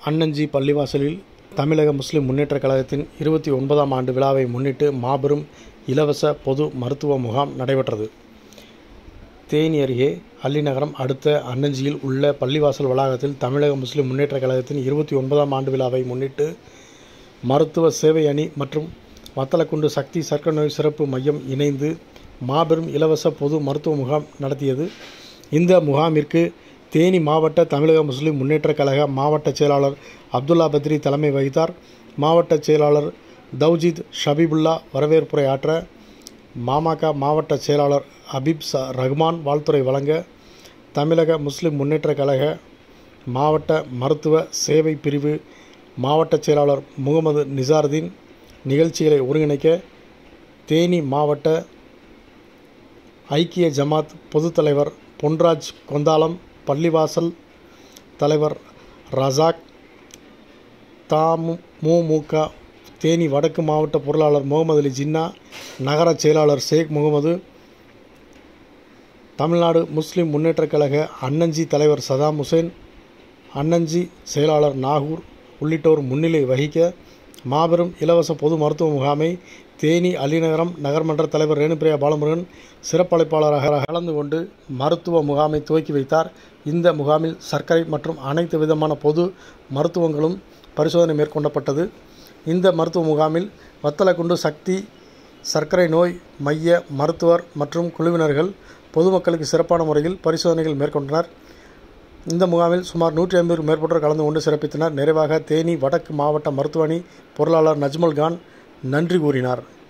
அன்னஞ்சி பள்ளிவாசலில் தமிழக முஸ்லிம் முன்னேற்றக் கழகத்தின் இருபத்தி ஒன்பதாம் ஆண்டு விழாவை முன்னிட்டு மாபெரும் இலவச பொது மருத்துவ முகாம் நடைபெற்றது தேனி அருகே அல்லிநகரம் அடுத்த அன்னஞ்சியில் உள்ள பள்ளிவாசல் வளாகத்தில் தமிழக முஸ்லிம் முன்னேற்றக் கழகத்தின் இருபத்தி ஒன்பதாம் ஆண்டு விழாவை முன்னிட்டு மருத்துவ சேவை அணி மற்றும் வத்தலக்குண்டு சக்தி சர்க்கரை நோய் சிறப்பு மையம் இணைந்து மாபெரும் இலவச பொது மருத்துவ முகாம் நடத்தியது இந்த முகாமிற்கு தேனி மாவட்ட தமிழக முஸ்லிம் முன்னேற்றக் கழக மாவட்ட செயலாளர் அப்துல்லா பத்ரி தலைமை வகித்தார் மாவட்ட செயலாளர் தௌஜித் ஷபீபுல்லா வரவேற்புரை ஆற்ற மாமக மாவட்ட செயலாளர் ஹபீப் ச ரஹ்மான் வாழ்த்துரை வழங்க தமிழக முஸ்லிம் முன்னேற்றக் கழக மாவட்ட மருத்துவ சேவை பிரிவு மாவட்ட செயலாளர் முகமது நிசாருதீன் நிகழ்ச்சிகளை ஒருங்கிணைக்க தேனி மாவட்ட ஐக்கிய ஜமாத் பொதுத் தலைவர் பொன்ராஜ் கொந்தாளம் பள்ளிவாசல் தலைவர் ரசாக் தமுமுக தேனி வடக்கு மாவட்ட பொருளாளர் முகமது அலி ஜின்னா நகர செயலாளர் ஷேக் முகமது தமிழ்நாடு முஸ்லிம் முன்னேற்றக் கழக அன்னஞ்சி தலைவர் சதாம் ஹுசேன் அன்னஞ்சி செயலாளர் நாகூர் உள்ளிட்டோர் முன்னிலை வகிக்க மாபெரும் இலவச பொது மருத்துவ முகாமை தேனி அலிநகரம் நகர்மன்ற தலைவர் ரேணுபிரியா பாலமுருகன் சிறப்பழைப்பாளராக கலந்து கொண்டு மருத்துவ முகாமை துவக்கி வைத்தார் இந்த முகாமில் சர்க்கரை மற்றும் அனைத்து விதமான பொது மருத்துவங்களும் பரிசோதனை மேற்கொள்ளப்பட்டது இந்த மருத்துவ முகாமில் வத்தலக்குண்டு சக்தி சர்க்கரை நோய் மைய மருத்துவர் மற்றும் குழுவினர்கள் பொதுமக்களுக்கு சிறப்பான முறையில் பரிசோதனைகள் மேற்கொண்டனர் இந்த முகாமில் சுமார் நூற்றி ஐம்பதுக்கும் மேற்பட்டோர் கலந்து கொண்டு சிறப்பித்தனர் நிறைவாக தேனி வடக்கு மாவட்ட மருத்துவ அணி பொருளாளர் நஜ்மல் கான் நன்றி கூறினார்